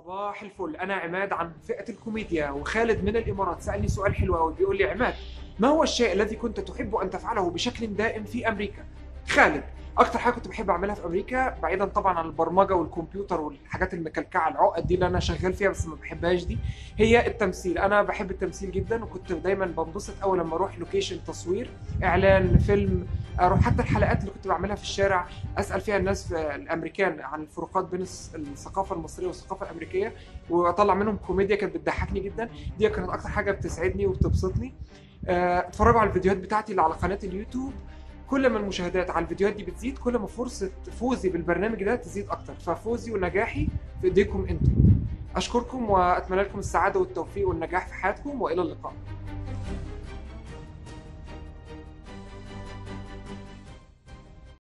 صباح الفل انا عماد عن فئه الكوميديا وخالد من الامارات سالني سؤال حلو قوي بيقول لي عماد ما هو الشيء الذي كنت تحب ان تفعله بشكل دائم في امريكا خالد اكتر حاجه كنت بحب اعملها في امريكا بعيدا طبعا عن البرمجه والكمبيوتر والحاجات المكلكعه العقد دي اللي انا شغال فيها بس ما بحبهاش دي هي التمثيل انا بحب التمثيل جدا وكنت دايما بنبسط اول لما اروح لوكيشن تصوير اعلان فيلم اروح حتى الحلقات اللي كنت بعملها في الشارع اسال فيها الناس في الامريكان عن الفروقات بين الس- الثقافه المصريه والثقافه الامريكيه واطلع منهم كوميديا كانت بتضحكني جدا دي كانت اكتر حاجه بتسعدني وبتبسطني آه، اتفرجوا على الفيديوهات بتاعتي اللي على قناه اليوتيوب كل ما المشاهدات على الفيديوهات دي بتزيد كل ما فرصه فوزي بالبرنامج ده تزيد اكتر ففوزي ونجاحي في ايديكم انتم اشكركم واتمنى لكم السعاده والتوفيق والنجاح في حياتكم والى اللقاء